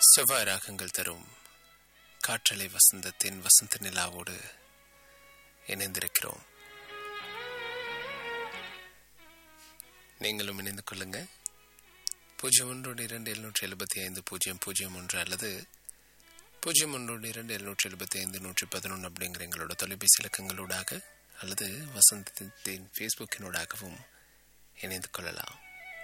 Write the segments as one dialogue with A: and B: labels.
A: செவ்வாய் ராகங்கள் தரும் காற்றலை வசந்தத்தின் வசந்த நிலாவோடு இணைந்திருக்கிறோம் நீங்களும் இணைந்து கொள்ளுங்க பூஜ்ஜியம் ஒன்றோடு இரண்டு எழுநூற்றி எழுபத்தி ஐந்து பூஜ்ஜியம் பூஜ்ஜியம் ஒன்று அல்லது பூஜ்ஜியம் ஒன்றோடு இரண்டு எழுநூற்றி எழுபத்தி ஐந்து நூற்றி பதினொன்று அப்படிங்கிற எங்களோட தொலைபேசி இலக்கங்களூடாக அல்லது வசந்தத்தின் ஃபேஸ்புக்கினூடாகவும் இணைந்து கொள்ளலாம்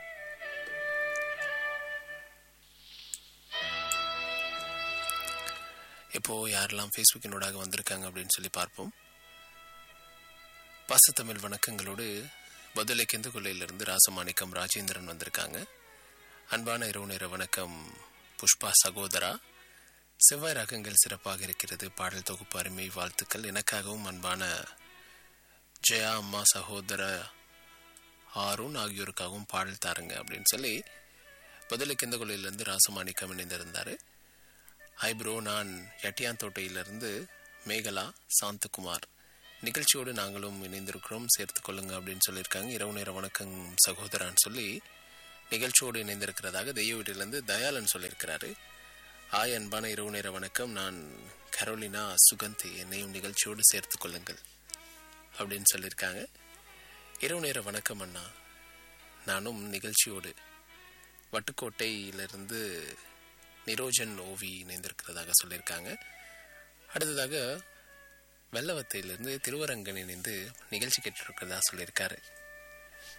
A: இப்போ யாரெல்லாம் ஃபேஸ்புக்கினூடாக வந்திருக்காங்க அப்படின்னு சொல்லி பார்ப்போம் பாசத்தமிழ் வணக்கங்களோடு பதிலை கெந்து கொள்ளையிலிருந்து ராசமாணிக்கம் ராஜேந்திரன் வந்திருக்காங்க அன்பான இரவு நேர வணக்கம் புஷ்பா சகோதரா செவ்வாய் ராகங்கள் சிறப்பாக இருக்கிறது பாடல் தொகுப்பு அருமை வாழ்த்துக்கள் எனக்காகவும் அன்பான ஜெயா அம்மா சகோதர ஆருண் ஆகியோருக்காகவும் பாடல் தாருங்க அப்படின்னு சொல்லி பதிலை கெந்த கொள்ளையிலிருந்து ராசமாணிக்கம் இணைந்திருந்தார் ஹை ப்ரோ நான் எட்டியாந்தோட்டையிலிருந்து மேகலா சாந்தகுமார் நிகழ்ச்சியோடு நாங்களும் இணைந்திருக்கிறோம் சேர்த்து கொள்ளுங்க அப்படின்னு சொல்லியிருக்காங்க இரவு நேர வணக்கம் சகோதரான்னு சொல்லி நிகழ்ச்சியோடு இணைந்திருக்கிறதாக தெய்வ வீட்டிலிருந்து தயாளன் சொல்லியிருக்கிறாரு ஆய் அன்பான இரவு நேர வணக்கம் நான் கரோலினா சுகந்தி என்னையும் நிகழ்ச்சியோடு சேர்த்து கொள்ளுங்கள் அப்படின்னு சொல்லியிருக்காங்க இரவு நேர வணக்கம் அண்ணா நானும் நிகழ்ச்சியோடு வட்டுக்கோட்டையிலிருந்து நிரோஜன் ஓவி இணைந்திருக்கிறதாக சொல்லியிருக்காங்க அடுத்ததாக வெள்ளவத்தையிலிருந்து திருவரங்கன் இணைந்து நிகழ்ச்சி கேட்டிருக்கிறதா சொல்லியிருக்காரு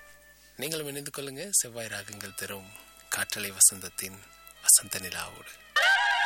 A: நீங்களும் இணைந்து கொள்ளுங்க செவ்வாய் ராகங்கள் தரும் காற்றலை வசந்தத்தின் வசந்த நிலாவோடு